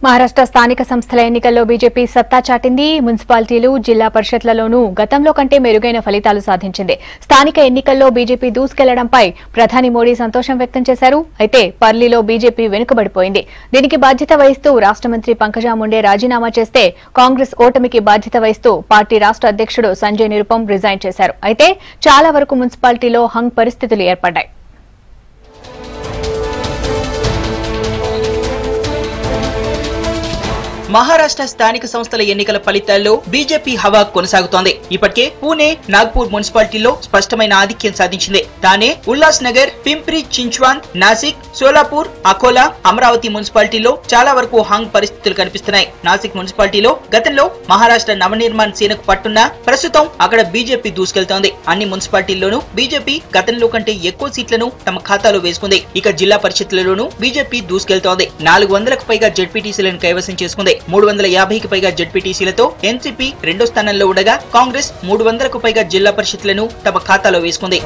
మహారాష్ట్ర స్థానిక సంస్థల ఎన్నికల్లో బీజేపీ సత్తా చాటింది మున్సిపాలిటీలు జిల్లా పరిషత్లలోనూ గతంలో కంటే మెరుగైన ఫలితాలు సాధించింది స్థానిక ఎన్నికల్లో బీజేపీ దూసుకెళ్లడంపై ప్రధాని మోడీ సంతోషం వ్యక్తం చేశారు అయితే పర్లీలో బీజేపీ వెనుకబడిపోయింది దీనికి బాధ్యత వహిస్తూ రాష్ట్ర మంత్రి పంకజా ముండే రాజీనామా చేస్తే కాంగ్రెస్ ఓటమికి బాధ్యత వహిస్తూ పార్టీ రాష్ట్ర అధ్యక్షుడు సంజయ్ నిరుపం రిజైన్ చేశారు అయితే చాలా వరకు మున్సిపాలిటీలో హంగ్ పరిస్థితులు ఏర్పడ్డాయి మహారాష్ట్ర స్థానిక సంస్థల ఎన్నికల ఫలితాల్లో బీజేపీ హవా కొనసాగుతోంది ఇప్పటికే పూణే నాగ్పూర్ మున్సిపాలిటీల్లో స్పష్టమైన ఆధిక్యం సాధించింది తానే ఉల్లాస్ నగర్ పింప్రి చించ్వాన్ నాసిక్ సోలాపూర్ అకోలా అమరావతి మున్సిపాలిటీల్లో చాలా వరకు హాంగ్ పరిస్థితులు కనిపిస్తున్నాయి నాసిక్ మున్సిపాలిటీలో గతంలో మహారాష్ట్ర నవనిర్మాణ్ సేనకు పట్టున్న ప్రస్తుతం అక్కడ బీజేపీ దూసుకెళ్తోంది అన్ని మున్సిపాలిటీల్లోనూ బీజేపీ గతంలో కంటే ఎక్కువ సీట్లను తమ ఖాతాలో వేసుకుంది ఇక జిల్లా పరిషత్లలోనూ బీజేపీ దూసుకెళ్తోంది నాలుగు వందలకు పైగా జెడ్పీటీసీలను కైవసం చేసుకుంది మూడు వందల యాభైకి పైగా జెడ్పీటీసీలతో ఎన్సీపీ రెండో స్థానంలో ఉండగా కాంగ్రెస్ మూడు వందలకు పైగా జిల్లా పరిషత్లను తమ ఖాతాలో వేసుకుంది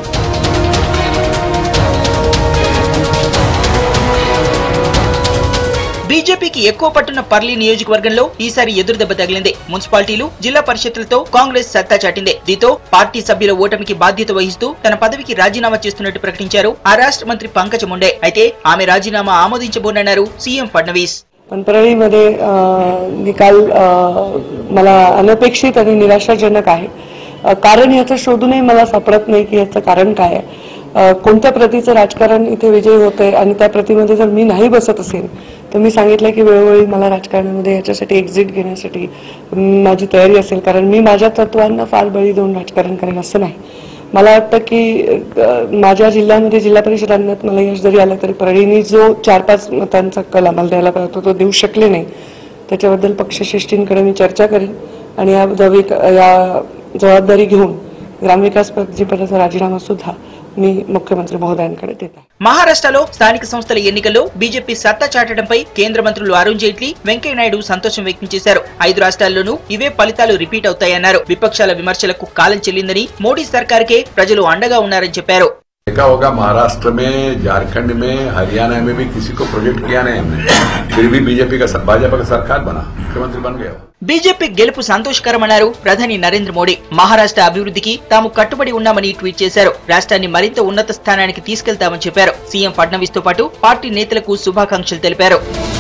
బీజేపీకి ఎక్కువ పట్టున్న పర్లీ నియోజకవర్గంలో ఈసారి ఎదురుదెబ్బ తగిలింది మున్సిపాలిటీలు జిల్లా పరిషత్లతో కాంగ్రెస్ సత్తా చాటింది దీంతో పార్టీ సభ్యుల ఓటమికి బాధ్యత వహిస్తూ తన పదవికి రాజీనామా చేస్తున్నట్టు ప్రకటించారు ఆ రాష్ట్ర మంత్రి పంకజ ముండే అయితే ఆమె రాజీనామా ఆమోదించబోనన్నారు సీఎం ఫడ్నవీస్ पण परळीमध्ये अ, निकाल अ, मला अनपेक्षित आणि निराशाजनक आहे अ, कारण याचं शोधूनही मला सापडत नाही की याचं कारण काय आहे अ, कोणत्या प्रतीचं राजकारण इथे विजयी होतंय आणि त्या प्रतीमध्ये जर मी नाही बसत असेल तर मी सांगितलं की वेळोवेळी मला राजकारणामध्ये याच्यासाठी एक्झिट घेण्यासाठी म, माझी तयारी असेल कारण मी माझ्या तत्वांना फार बळी देऊन राजकारण करेन असं नाही मला वाटतं की अ, माझ्या जिल्ह्यामध्ये जिल्हा परिषद आणण्यात मला यश जरी आलं तरी परळीनी जो चार पाच मतांचा कल आम्हाला द्यायला पाहिजे होता तो देऊ शकले नाही त्याच्याबद्दल पक्षश्रेष्ठींकडे मी चर्चा करेन आणि या जबाब- या जबाबदारी घेऊन ग्रामविकास मंत्रीपदाचा राजीनामा सुद्धा मी मुख्यमंत्री महोदयांकडे देत आहे మహారాష్ట్రలో స్థానిక సంస్థల ఎన్నికల్లో బీజేపీ సత్తా చాటడంపై కేంద్ర మంత్రులు అరుణ్ జైట్లీ వెంకయ్యనాయుడు సంతోషం వ్యక్తం చేశారు ఐదు రాష్ట్రాల్లోనూ ఇవే ఫలితాలు రిపీట్ అవుతాయన్నారు విపక్షాల విమర్శలకు కాలం చెల్లిందని మోడీ సర్కార్కే ప్రజలు అండగా ఉన్నారని చెప్పారు देखा होगा महाराष्ट्र में झारखंड में हरियाणा में भी किसी को प्रोजेक्ट किया नहीं हमने फिर भी बीजेपी का भाजपा का सरकार बना मुख्यमंत्री बन गया బీజేపీ గెలుపు సంతోషకరమన్నారు ప్రధాని నరేంద్ర మోడీ మహారాష్ట్ర అభివృద్ధికి తాము కట్టుబడి ఉన్నామని ట్వీట్ చేశారు రాష్ట్రాన్ని మరింత ఉన్నత స్థానానికి తీసుకెళ్తామని చెప్పారు సీఎం ఫడ్నవీస్ తో పాటు పార్టీ నేతలకు శుభాకాంక్షలు తెలిపారు